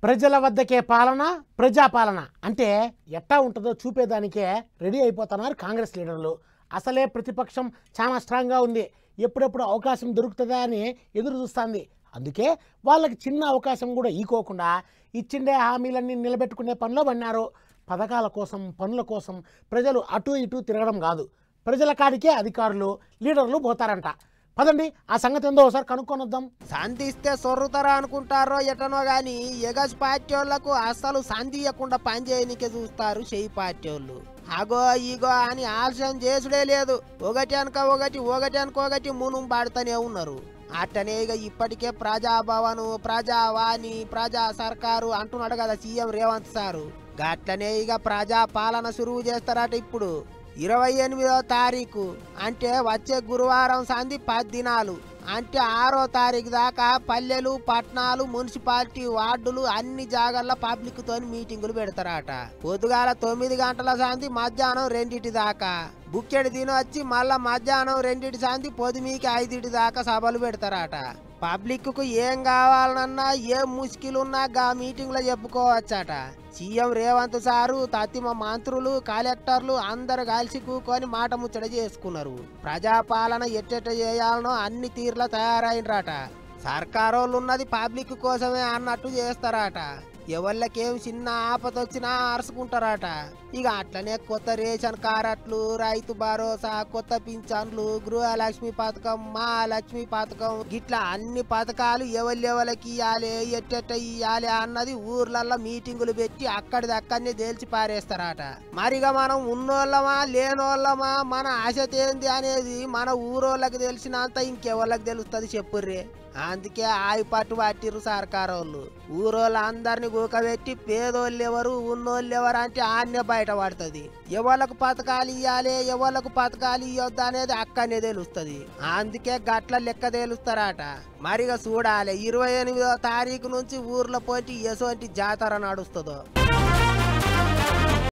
ప్రజల వద్దకే పాలన ప్రజాపాలన అంటే ఎట్టా ఉంటుందో చూపేదానికే రెడీ అయిపోతున్నారు కాంగ్రెస్ లీడర్లు అసలే ప్రతిపక్షం చాలా స్ట్రాంగ్గా ఉంది ఎప్పుడెప్పుడు అవకాశం దొరుకుతుందా అని ఎదురు చూస్తుంది అందుకే వాళ్ళకి చిన్న అవకాశం కూడా ఈకోకుండా ఇచ్చిండే హామీలన్నీ నిలబెట్టుకునే పనిలో పడినారు పథకాల కోసం పనుల కోసం ప్రజలు అటు ఇటు తిరగడం కాదు ప్రజల కాడికే అధికారులు లీడర్లు పోతారంట పదండి ఆ సంగతి ఏందో ఒకసారి కనుక్కొని వద్దాం సంధిస్తే సొర్రుతారా అనుకుంటారో ఎటనో గాని ఎగస్ పార్టీ వాళ్ళకు అసలు సంధి ఇవ్వకుండా పని చేయనికే చూస్తారు చెయ్యి పార్టీ వాళ్ళు అగో ఇగో అని ఆలస్యం చేసుడే లేదు ఒకటి అనక ఒకటి ఒకటి అనక ఒకటి మునుం పాడుతూనే ఉన్నారు అట్టనే ఇక ఇప్పటికే ప్రజాభవన్ ప్రజావాణి ప్రజా సర్కారు అంటున్నాడు కదా సీఎం రేవంత్ సారు గట్లనే ఇక ప్రజా పాలన సురువు చేస్తారట ఇప్పుడు ఇరవై ఎనిమిదో తారీఖు అంటే వచ్చే గురువారం సంధి పది దినాలు అంటే ఆరో తారీఖు దాకా పల్లెలు పట్టణాలు మున్సిపాలిటీ వార్డులు అన్ని జాగాల్లో పబ్లిక్ తోని మీటింగులు పెడతారట పొద్దుగాల తొమ్మిది గంటల సంధి మధ్యాహ్నం రెండిటి దాకా బుక్కెడి తిని వచ్చి మళ్ళా మధ్యాహ్నం రెండిటి సంధి పొద్దుమీకి ఐదింటి దాకా సభలు పెడతారట పబ్లిక్ కు ఏం కావాలనన్నా ఏం ముష్కిలున్నా గా మీటింగ్ లో చెప్పుకోవచ్చట సీఎం రేవంత్ సారు తత్తిమ మంత్రులు కలెక్టర్లు అందరు కలిసి కూకొని మాట ముచ్చట చేసుకున్నారు ప్రజాపాలన ఎట్టెట్ట చేయాలనో అన్ని తీర్ల తయారైనరాట సర్కారోళ్ళు ఉన్నది పబ్లిక్ కోసమే అన్నట్టు చేస్తారట ఎవళ్ళకేం చిన్న ఆపద వచ్చినా అరుచుకుంటారట ఇక అట్లనే కొత్త రేషన్ కార్డులు రైతు భరోసా కొత్త పింఛన్లు గృహలక్ష్మి పథకం మా లక్ష్మి పథకం గిట్లా అన్ని పథకాలు ఎవరెవరికి ఇవ్వాలి ఎట్టెట్ట ఇవ్వాలి అన్నది ఊర్లల్లో మీటింగులు పెట్టి అక్కడిది అక్కడనే తేల్చి పారేస్తారట మరిగా మనం ఉన్నోళ్ళమా లేనోళ్ళమా మన ఆశత ఏంది అనేది మన ఊరోళ్ళకి తెలిసినంత ఇంకెవళ్ళకి తెలుస్తుంది చెప్పుర్రే అందుకే ఆయి పట్టు పట్టిర్రు సర్కారోళ్ళు ఊరోళ్ళు అందరిని గూకబెట్టి పేదోళ్ళు ఎవరు ఉన్నోళ్ళు ఎవరు అంటే ఆన్య బయట పడుతుంది ఎవరికి పథకాలు ఇవ్వాలి ఎవరికి పథకాలు ఇవ్వద్దు అనేది అక్కనే తెలుస్తుంది అందుకే గట్ల లెక్క తేలుస్తారట మరిగా చూడాలి ఇరవై ఎనిమిదో తారీఖు నుంచి ఊర్లో పోటీ ఎటువంటి జాతర నడుస్తుందో